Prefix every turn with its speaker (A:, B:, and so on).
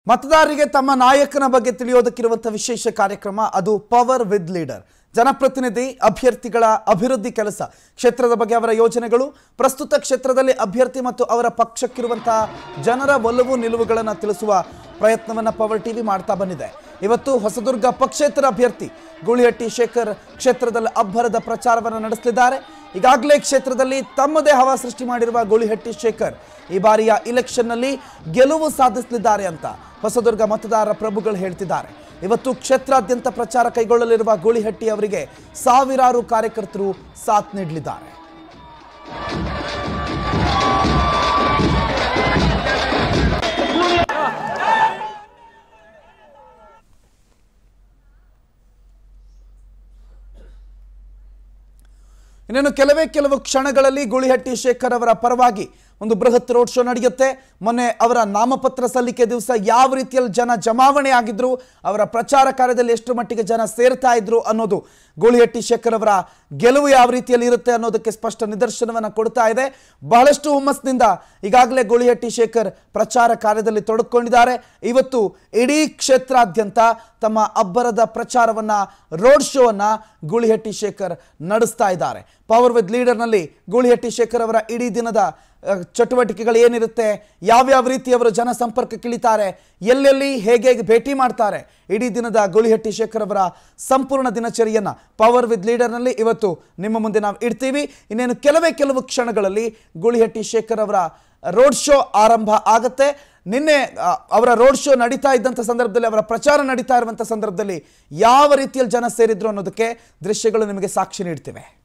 A: ಮತದಾರರಿಗೆ ತಮ್ಮ ನಾಯಕನ ಬಗ್ಗೆ ತಿಳಿಯೋದಕ್ಕಿರುವಂಥ ವಿಶೇಷ ಕಾರ್ಯಕ್ರಮ ಅದು ಪವರ್ ವಿತ್ ಲೀಡರ್ ಜನಪ್ರತಿನಿಧಿ ಅಭ್ಯರ್ಥಿಗಳ ಅಭಿವೃದ್ಧಿ ಕೆಲಸ ಕ್ಷೇತ್ರದ ಬಗ್ಗೆ ಅವರ ಯೋಜನೆಗಳು ಪ್ರಸ್ತುತ ಕ್ಷೇತ್ರದಲ್ಲಿ ಅಭ್ಯರ್ಥಿ ಮತ್ತು ಅವರ ಪಕ್ಷಕ್ಕಿರುವಂತಹ ಜನರ ಒಲವು ನಿಲುವುಗಳನ್ನು ತಿಳಿಸುವ ಪ್ರಯತ್ನವನ್ನು ಪವರ್ ಟಿವಿ ಮಾಡ್ತಾ ಬಂದಿದೆ ಇವತ್ತು ಹೊಸದುರ್ಗ ಪಕ್ಷೇತರ ಅಭ್ಯರ್ಥಿ ಗೂಳಿಹಟ್ಟಿ ಶೇಖರ್ ಕ್ಷೇತ್ರದಲ್ಲಿ ಅಬ್ಬರದ ಪ್ರಚಾರವನ್ನು ನಡೆಸಲಿದ್ದಾರೆ ಈಗಾಗಲೇ ಕ್ಷೇತ್ರದಲ್ಲಿ ತಮ್ಮದೇ ಹವಾ ಸೃಷ್ಟಿ ಮಾಡಿರುವ ಗೂಳಿಹಟ್ಟಿ ಶೇಖರ್ ಈ ಬಾರಿಯ ಇಲೆಕ್ಷನ್ನಲ್ಲಿ ಗೆಲುವು ಸಾಧಿಸಲಿದ್ದಾರೆ ಅಂತ ಹೊಸದುರ್ಗ ಮತದಾರರ ಪ್ರಭುಗಳು ಹೇಳ್ತಿದ್ದಾರೆ ಇವತ್ತು ಕ್ಷೇತ್ರಾದ್ಯಂತ ಪ್ರಚಾರ ಕೈಗೊಳ್ಳಲಿರುವ ಗೂಳಿಹಟ್ಟಿ ಅವರಿಗೆ ಸಾವಿರಾರು ಕಾರ್ಯಕರ್ತರು ಸಾಥ್ ನೀಡಲಿದ್ದಾರೆ ಇನ್ನೇನು ಕೆಲವೇ ಕೆಲವು ಕ್ಷಣಗಳಲ್ಲಿ ಗೂಳಿಹಟ್ಟಿ ಶೇಖರ್ ಅವರ ಪರವಾಗಿ ಒಂದು ಬೃಹತ್ ರೋಡ್ ಶೋ ನಡೆಯುತ್ತೆ ಮೊನ್ನೆ ಅವರ ನಾಮಪತ್ರ ಸಲ್ಲಿಕೆ ದಿವಸ ಯಾವ ರೀತಿಯಲ್ಲಿ ಜನ ಜಮಾವಣೆ ಆಗಿದ್ರು ಅವರ ಪ್ರಚಾರ ಕಾರ್ಯದಲ್ಲಿ ಎಷ್ಟು ಮಟ್ಟಿಗೆ ಜನ ಸೇರ್ತಾ ಇದ್ರು ಅನ್ನೋದು ಗೂಳಿಹಟ್ಟಿ ಶೇಖರ್ ಅವರ ಗೆಲುವು ಯಾವ ರೀತಿಯಲ್ಲಿ ಇರುತ್ತೆ ಅನ್ನೋದಕ್ಕೆ ಸ್ಪಷ್ಟ ನಿದರ್ಶನವನ್ನು ಕೊಡ್ತಾ ಇದೆ ಬಹಳಷ್ಟು ಹುಮ್ಮಸ್ನಿಂದ ಈಗಾಗಲೇ ಗೂಳಿಹಟ್ಟಿ ಶೇಖರ್ ಪ್ರಚಾರ ಕಾರ್ಯದಲ್ಲಿ ತೊಡಗಿಕೊಂಡಿದ್ದಾರೆ ಇವತ್ತು ಇಡೀ ಕ್ಷೇತ್ರಾದ್ಯಂತ ತಮ್ಮ ಅಬ್ಬರದ ಪ್ರಚಾರವನ್ನ ರೋಡ್ ಶೋ ಅನ್ನ ಗೂಳಿಹಟ್ಟಿ ಶೇಖರ್ ನಡೆಸ್ತಾ ಇದ್ದಾರೆ ಪವರ್ ವಿತ್ ಲೀಡರ್ನಲ್ಲಿ ಗೂಳಿಹಟ್ಟಿ ಶೇಖರ್ ಅವರ ಇಡೀ ದಿನದ ಅ, ಚಟುವಟಿಕೆಗಳು ಏನಿರುತ್ತೆ ಯಾವ್ಯಾವ ರೀತಿ ಅವರು ಜನ ಸಂಪರ್ಕಕ್ಕೆ ಇಳಿತಾರೆ ಎಲ್ಲೆಲ್ಲಿ ಹೇಗೆ ಹೇಗೆ ಭೇಟಿ ಮಾಡ್ತಾರೆ ಇಡೀ ದಿನದ ಗೂಳಿಹಟ್ಟಿ ಶೇಖರ್ ಅವರ ಸಂಪೂರ್ಣ ದಿನಚರಿಯನ್ನ ಪವರ್ ವಿತ್ ಲೀಡರ್ನಲ್ಲಿ ಇವತ್ತು ನಿಮ್ಮ ಮುಂದೆ ನಾವು ಇಡ್ತೀವಿ ಇನ್ನೇನು ಕೆಲವೇ ಕೆಲವು ಕ್ಷಣಗಳಲ್ಲಿ ಗೂಳಿಹಟ್ಟಿ ಶೇಖರ್ ಅವರ ರೋಡ್ ಶೋ ಆರಂಭ ಆಗತ್ತೆ ನಿನ್ನೆ ಆ, ಅವರ ರೋಡ್ ಶೋ ನಡೀತಾ ಇದ್ದಂಥ ಸಂದರ್ಭದಲ್ಲಿ ಅವರ ಪ್ರಚಾರ ನಡೀತಾ ಇರುವಂಥ ಸಂದರ್ಭದಲ್ಲಿ ಯಾವ ರೀತಿಯಲ್ಲಿ ಜನ ಸೇರಿದ್ರು ಅನ್ನೋದಕ್ಕೆ ದೃಶ್ಯಗಳು ನಿಮಗೆ ಸಾಕ್ಷಿ ನೀಡ್ತಿವೆ